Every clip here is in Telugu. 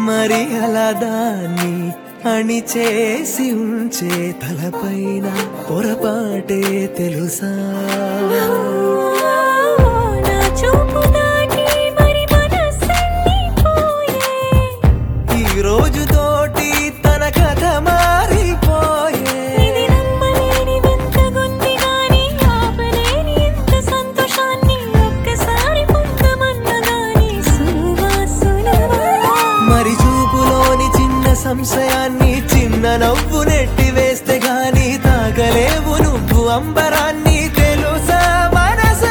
మరి అలా దాన్ని అణిచేసి ఉంచే తలపైన పొరపాటే తెలుసా నా చూపు దాటి మరి మనసెళ్ళి పోయే ఈ రోజు తోటి తన కథ మారిపోయే ఇది నమ్మలేని వింతగుంది గాని ఆపలేని ఎంత సంతోషాన్ని ఒక్కసారి పొందమన్నగాని సులువా సులువా మరి చూపులోని చిన్న సంశయాన్ని చిన్న నవ్వు నెట్టి వేస్తే గాని తాగలేవు నువ్వు అంబరాన్ని తెలుసా మనసా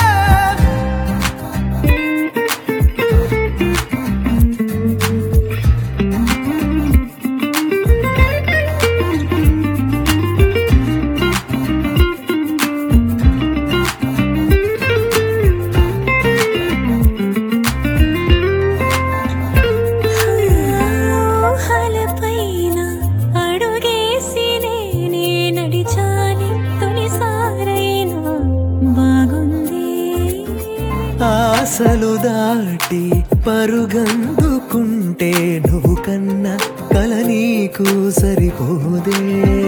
ఊహలపైన అడుగేసి నేనే నడిచాని తొలిసారైనా బాగుంది ఆశలు దాటి పరుగందుకుంటే నువ్వు కన్నా కల నీకు సరిపోదే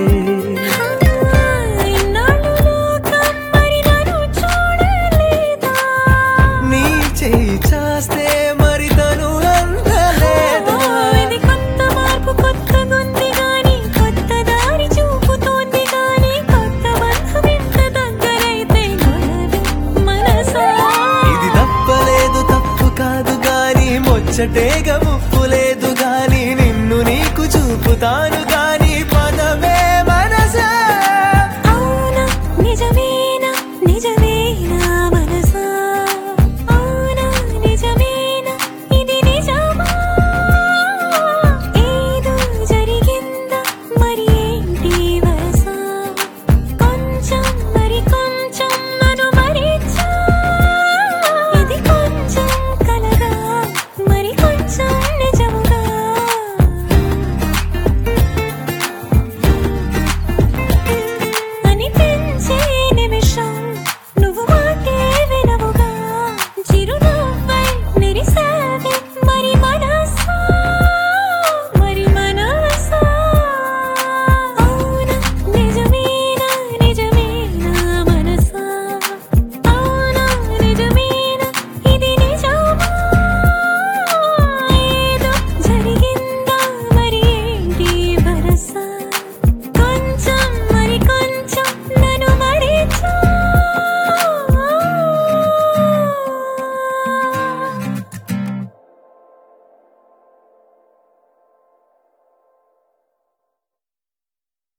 ఇన్నాళ్ళు లోకం మరి నన్ను చూడలేదా నీ చేయి చాస్తే మరి తను అందలేదా ఇది కొత్త మార్పు కొత్తగుంది గాని కొత్త దారి చూపుతోంది గాని కొత్త బంధం ఎంత దగ్గరైతే గొడవే మనసా ఇది తప్పలేదు తప్పు కాదు గాని ముచ్చటేగా ముప్పు లేదు గాని నిన్ను నీకు చూపుతాను గాని పదమే మనసా అవునా నిజమేనా నిజమేనా మనసా అవునా నిజమేనా ఇది నిజమా ఏదో జరిగిందా మరి ఏంటి వరసా కొంచెం మరి కొంచెం నన్ను మరిచా ఇది కొంచెం కలగా మరి కొంచెం